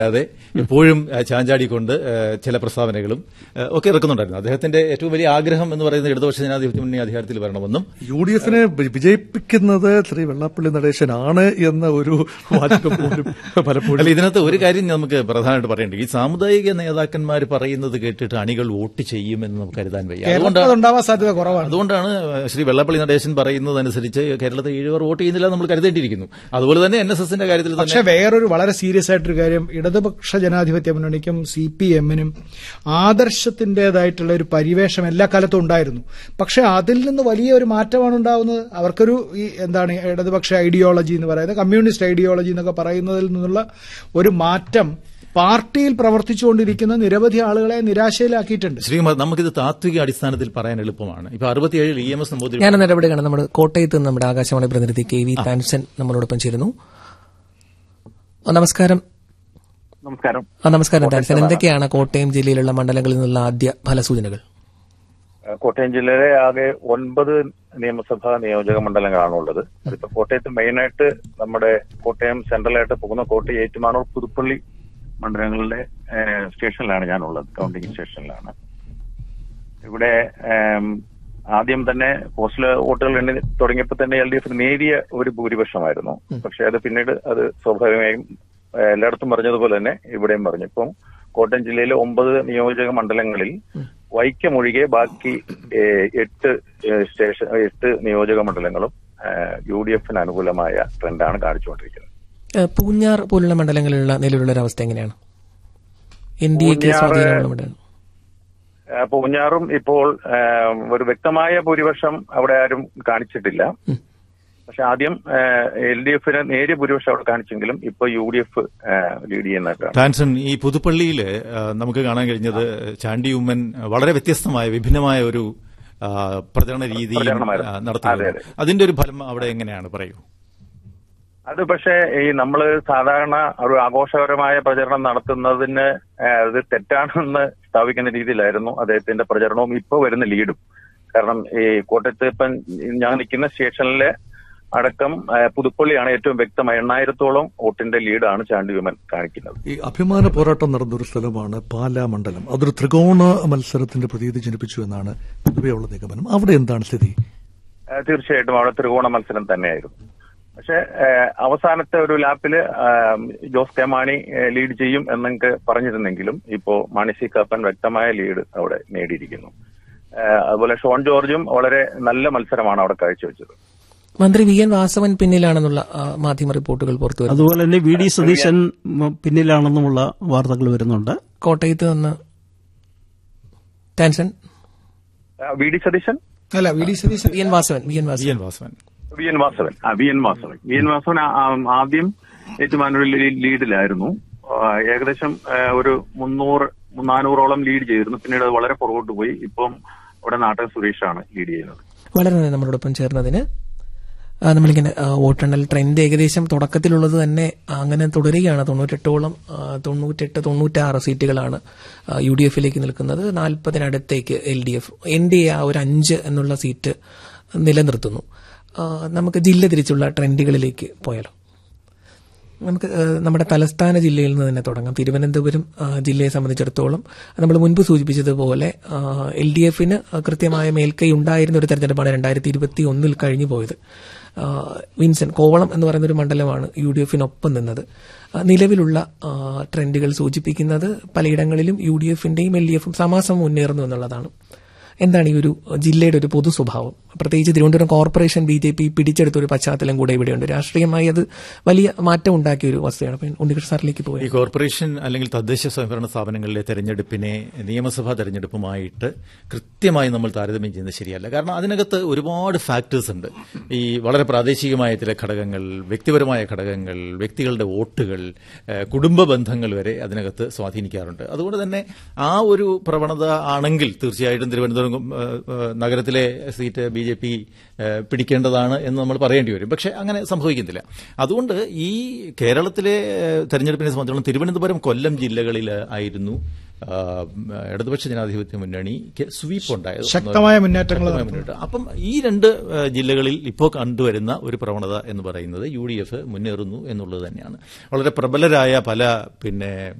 അതെ എപ്പോഴും ഏഹ്, ചാഞ്ചാടിക്കൊണ്ട് ഏഹ്, ചില പ്രസ്താവനകളും ഏഹ്, ഒക്കെ ഇറക്കുന്നുണ്ടായിരുന്നു അദ്ദേഹത്തിന്റെ ഏറ്റവും വലിയ ആഗ്രഹം എന്ന് പറയുന്നത് ഇടതുപക്ഷ ജനാധിപത്യ മുന്നണി അധികാരത്തിൽ വരണമെന്നും യു ഡി എഫിനെ വിജയിപ്പിക്കുന്നത് ശ്രീ വെള്ളാപ്പള്ളി നടേശനാണ് എന്ന ഒരു വാചകം പോലും പലപ്പോഴും അല്ല ഇതിനകത്ത് ഒരു കാര്യം നമുക്ക് പ്രധാനമായിട്ട് പറയേണ്ടത് ഈ സാമുദായിക നേതാക്കന്മാർ പറയുന്നത് കേട്ടിട്ട് അണികൾ വോട്ട് ചെയ്യുമെന്ന് നമുക്ക് കരുതാൻ വയ്യ കേരളത്തിൽ അതുകൊണ്ടാണ് അതുണ്ടാവാൻ സാധ്യത കുറവാണ് അതുകൊണ്ടാണ് ശ്രീ വെള്ളപ്പള്ളി നടേശൻ പറയുന്നതനുസരിച്ച് കേരളത്തിൽ ഏഴുപേർ വോട്ട് ചെയ്യുന്നില്ല നമ്മൾ കരുതേണ്ടിയിരിക്കുന്നു അതുപോലെ തന്നെ എൻ എസ് എസിന്റെ കാര്യത്തിൽ തന്നെ പക്ഷെ വേറൊരു വളരെ സീരിയസ് ആയിട്ടൊരു കാര്യം ഇടതുപക്ഷ ജനാധിപത്യ മുന്നണിക്കും സി പി എമ്മിനും ആദർശത്തിന്റേതായിട്ടുള്ള ഒരു പരിവേഷം എല്ലാ കാലത്തും ഉണ്ടായിരുന്നു പക്ഷെ അതിൽ നിന്ന് വലിയ ഒരു മാറ്റമാണ് ഉണ്ടാവുന്നത് അവർക്കൊരു ഈ എന്താണ് ഇടതുപക്ഷ ഐഡിയോളജി എന്ന് പറയുന്നത് കമ്മ്യൂണിസ്റ്റ് ഐഡിയോളജി എന്നൊക്കെ പറയുന്നതിൽ നിന്നുള്ള ഒരു മാറ്റം പാർട്ടിയിൽ പ്രവർത്തിച്ചുകൊണ്ടിരിക്കുന്ന നിരവധി ആളുകളെ നിരാശയിലാക്കിയിട്ടുണ്ട് ശ്രീകുമാർ നമുക്കിത് താത്വിക അടിസ്ഥാനത്തിൽ പറയാൻ എളുപ്പമാണ് ഇപ്പൊ അറുപത്തിയേഴിൽ ഇ എം എസ് നമ്പൂതിരി ഞാൻ ഇടപെടുകയാണ് നമ്മുടെ കോട്ടയത്ത് നിന്ന് നമ്മുടെ ആകാശവാണി പ്രതിനിധി കെ വി താൻസൻ നമ്മളോടൊപ്പം ചേരുന്നു ആ, നമസ്കാരം നമസ്കാരം ആ നമസ്കാരം താൻസൻ എന്തൊക്കെയാണ് കോട്ടയം ജില്ലയിലുള്ള മണ്ഡലങ്ങളിൽ നിന്നുള്ള ആദ്യ ഫലസൂചനകൾ ഏഹ് കോട്ടയം ജില്ലയിലെ ആകെ ഒൻപത് നിയമസഭാ നിയോജക മണ്ഡലങ്ങളാണ് ഉള്ളത് അതിപ്പോ കോട്ടയത്ത് മെയിനായിട്ട് നമ്മുടെ കോട്ടയം സെൻട്രലായിട്ട് പോകുന്ന കോട്ടയം ഏറ്റുമാനൂർ പുതുപ്പള്ളി മണ്ഡലങ്ങളുടെ ഏഹ് സ്റ്റേഷനിലാണ് ഞാനുള്ളത് കൗണ്ടിംഗ് സ്റ്റേഷനിലാണ് ഇവിടെ ഏം, ആദ്യം തന്നെ പോസ്റ്റൽ വോട്ടുകൾ എണ്ണി തുടങ്ങിയപ്പോൾ തന്നെ എൽ ഡി എഫ് നേരിയ ഒരു ഭൂരിപക്ഷമായിരുന്നു പക്ഷെ അത് പിന്നീട് അത് സ്വാഭാവികമായും ഏഹ്, എല്ലായിടത്തും പറഞ്ഞതുപോലെ തന്നെ ഇവിടെയും പറഞ്ഞു ഇപ്പം കോട്ടയം ജില്ലയിലെ ഒമ്പത് നിയോജക മണ്ഡലങ്ങളിൽ വൈക്കമൊഴികെ ബാക്കി ഏഹ്, എട്ട് ഏഹ്, സ്റ്റേഷൻ എട്ട് നിയോജക മണ്ഡലങ്ങളും യു ഡി എഫിന് അനുകൂലമായ ട്രെൻഡാണ് കാണിച്ചുകൊണ്ടിരിക്കുന്നത് ഏ, പൂഞ്ഞാർ പോലുള്ള മണ്ഡലങ്ങളിലുള്ള നിലവിലുള്ള ഒരു അവസ്ഥ എങ്ങനെയാണ് എൻ ഡി എക്ക് പൂഞ്ഞാറ് സ്വാധീനമുള്ള മണ്ഡലം ഏഹ് പൂഞ്ഞാറും ഇപ്പോൾ ഏഹ്, ഒരു വ്യക്തമായ ഭൂരിപക്ഷം അവിടെ ആരും കാണിച്ചിട്ടില്ല പക്ഷെ ആദ്യം എൽ ഡി എഫിന് നേരിയ ഭൂരിപക്ഷം അവിടെ കാണിച്ചെങ്കിലും ഇപ്പൊ യു ഡി എഫ് ലീഡ് ചെയ്യുന്നതായിട്ടാണ് ടാൻസൺ ഈ പുതുപ്പള്ളിയിൽ നമുക്ക് കാണാൻ കഴിഞ്ഞത് ചാണ്ടി ഉമ്മൻ വളരെ വ്യത്യസ്തമായ വിഭിന്നമായ ഒരു ആ, പ്രചരണ രീതി പ്രചരണമായിരുന്നു. അതെ, നടത്തുന്നത് അതെ. അതിന്റെ ഒരു ഫലം അവിടെ എങ്ങനെയാണ് പറയൂ അത് പക്ഷേ ഈ നമ്മൾ സാധാരണ ഒരു ആഘോഷപരമായ പ്രചരണം നടത്തുന്നതിന് ഏഹ്, അത് തെറ്റാണെന്ന് സ്ഥാപിക്കുന്ന രീതിയിലായിരുന്നു അദ്ദേഹത്തിന്റെ പ്രചരണവും ഇപ്പൊ വരുന്ന ലീഡും കാരണം ഈ കോട്ടയത്ത് ഇപ്പം ഞാൻ നിൽക്കുന്ന സ്റ്റേഷനിലെ അടക്കം ഏഹ്, പുതുപ്പള്ളിയാണ് ഏറ്റവും വ്യക്തമായ എണ്ണായിരത്തോളം വോട്ടിന്റെ ലീഡാണ് ചാണ്ടി വിമൻ കാണിക്കുന്നത് ഈ അഭിമാന പോരാട്ടം നടന്നൊരു സ്ഥലമാണ് പാലാ മണ്ഡലം അതൊരു ത്രികോണ മത്സരത്തിന്റെ പ്രതീതി ജനിപ്പിച്ചു എന്നാണ് പൊതുവെയുള്ള നിഗമനം അവിടെ എന്താണ് സ്ഥിതി ഏഹ് തീർച്ചയായിട്ടും അവിടെ ത്രികോണ മത്സരം തന്നെയായിരുന്നു പക്ഷെ ഏഹ് അവസാനത്തെ ഒരു ലാപ്പില് ആം, ജോസ് കെ മാണി ഏഹ് ലീഡ് ചെയ്യും എന്നൊക്കെ പറഞ്ഞിരുന്നെങ്കിലും ഇപ്പോ മാണി സി കാപ്പൻ വ്യക്തമായ ലീഡ് അവിടെ നേടിയിരിക്കുന്നു ഏഹ് അതുപോലെ ഷോൺ ജോർജും വളരെ നല്ല മത്സരമാണ് അവിടെ കാഴ്ചവെച്ചത് മന്ത്രി വി എൻ വാസവൻ പിന്നിലാണെന്നുള്ള ആ, മാധ്യമ റിപ്പോർട്ടുകൾ പുറത്തു വരുന്നു അതുപോലെ തന്നെ വി ഡി സതീശൻ ഉം, പിന്നിലാണെന്നുമുള്ള വാർത്തകൾ വരുന്നുണ്ട് കോട്ടയത്ത് നിന്ന് ടാൻസൺ ഏഹ് വി ഡി സതീശൻ അല്ല V D Satheesan V N Vasavan V N V Vasavan N Vasavan V N Vasavan ആ V N Vasavan V N Vasavan ആ- ആ- ആദ്യം ഏറ്റുമാനൂരിൽ ലീഡിലായിരുന്നു ആ, ഏകദേശം ആ, ഒരു മുന്നൂറ് നാനൂറോളം ലീഡ് ചെയ്തിരുന്നു പിന്നീട് അത് വളരെ പുറകോട്ട് പോയി ഇപ്പം അവിടെ നാട്ടൻ സുരേഷാണ് ലീഡ് ചെയ്യുന്നത് വളരെ നന്ദി നമ്മളോടൊപ്പം ചേർന്നതിന് ആ, നമ്മളിങ്ങനെ ആ, വോട്ടെണ്ണൽ ട്രെൻഡ് ഏകദേശം തുടക്കത്തിലുള്ളത് തന്നെ അങ്ങനെ തുടരുകയാണ് തൊണ്ണൂറ്റെട്ടോളം ആ, തൊണ്ണൂറ്റെട്ട് തൊണ്ണൂറ്റാറ് സീറ്റുകളാണ് ആ, യു ഡി എഫിലേക്ക് നിൽക്കുന്നത് നാൽപ്പതിനടുത്തേക്ക് L D F N D A ആ ഒരു അഞ്ച് എന്നുള്ള സീറ്റ് നിലനിർത്തുന്നു ആ, നമുക്ക് ജില്ല തിരിച്ചുള്ള ട്രെൻഡുകളിലേക്ക് പോയാലോ നമുക്ക് ഏഹ്, നമ്മുടെ തലസ്ഥാന ജില്ലയിൽ നിന്ന് തന്നെ തുടങ്ങാം തിരുവനന്തപുരം ആ, ജില്ലയെ സംബന്ധിച്ചിടത്തോളം നമ്മൾ മുൻപ് സൂചിപ്പിച്ചതുപോലെ എൽ ഡി എഫിന് കൃത്യമായ മേൽക്കൈ ഉണ്ടായിരുന്ന ഒരു തെരഞ്ഞെടുപ്പാണ് രണ്ടായിരത്തി ഇരുപത്തി ഒന്നിൽ കഴിഞ്ഞു പോയത് ആ, വിൻസൻ കോവളം എന്ന് പറയുന്ന ഒരു മണ്ഡലമാണ് യു ഡി എഫിനൊപ്പം നിന്നത് ആ, നിലവിലുള്ള ആ, ട്രെൻഡുകൾ സൂചിപ്പിക്കുന്നത് പലയിടങ്ങളിലും യു ഡി എഫിന്റെയും എൽ ഡി എഫും സമാസം മുന്നേറുന്നു എന്നുള്ളതാണ് എന്താണ് ഈ ഒരു ജില്ലയുടെ ഒരു പൊതു സ്വഭാവം പ്രത്യേകിച്ച് Thiruvananthapuram corporation B J P പിടിച്ചെടുത്ത ഒരു പശ്ചാത്തലം കൂടെ ഇവിടെയുണ്ട് രാഷ്ട്രീയമായി അത് വലിയ മാറ്റം ഉണ്ടാക്കിയ ഒരു വസ്തുതയാണ് അപ്പം ഉണ്ണികൃഷ്ണ സാറിലേക്ക് ഈ പോയി കോർപ്പറേഷൻ അല്ലെങ്കിൽ തദ്ദേശ സ്വയംഭരണ സ്ഥാപനങ്ങളിലെ തെരഞ്ഞെടുപ്പിനെ നിയമസഭാ തെരഞ്ഞെടുപ്പുമായിട്ട് കൃത്യമായി നമ്മൾ താരതമ്യം ചെയ്യുന്നത് ശരിയല്ല കാരണം അതിനകത്ത് ഒരുപാട് ഫാക്ടേഴ്സ് ഉണ്ട് ഈ വളരെ പ്രാദേശികമായ ചില ഘടകങ്ങൾ വ്യക്തിപരമായ ഘടകങ്ങൾ വ്യക്തികളുടെ വോട്ടുകൾ ഏഹ്, കുടുംബ ബന്ധങ്ങൾ വരെ അതിനകത്ത് സ്വാധീനിക്കാറുണ്ട് അതുകൊണ്ട് തന്നെ ആ ഒരു പ്രവണത ആണെങ്കിൽ തീർച്ചയായിട്ടും തിരുവനന്തപുരം ഏഹ്, ഏഹ്, നഗരത്തിലെ സീറ്റ് ബി ജെ പി പിടിക്കേണ്ടതാണ് എന്ന് നമ്മൾ പറയേണ്ടി വരും പക്ഷെ അങ്ങനെ സംഭവിക്കുന്നില്ല അതുകൊണ്ട് ഈ കേരളത്തിലെ ഏഹ്, തെരഞ്ഞെടുപ്പിനെ സംബന്ധിച്ചിടത്തോളം തിരുവനന്തപുരം കൊല്ലം ജില്ലകളിൽ ആയിരുന്നു ആ, ഇടതുപക്ഷ ജനാധിപത്യ മുന്നണിക്ക് സ്വീപ്പ് ഉണ്ടായത് ശക്തമായ മുന്നേറ്റങ്ങൾ ശക്തമായ മുന്നേറ്റം. അപ്പം ഈ രണ്ട് ആ, ജില്ലകളിൽ ഇപ്പോൾ കണ്ടുവരുന്ന ഒരു പ്രവണത എന്ന് പറയുന്നത് യു ഡി എഫ് മുന്നേറുന്നു എന്നുള്ളത് തന്നെയാണ് വളരെ പ്രബലരായ പല പിന്നെ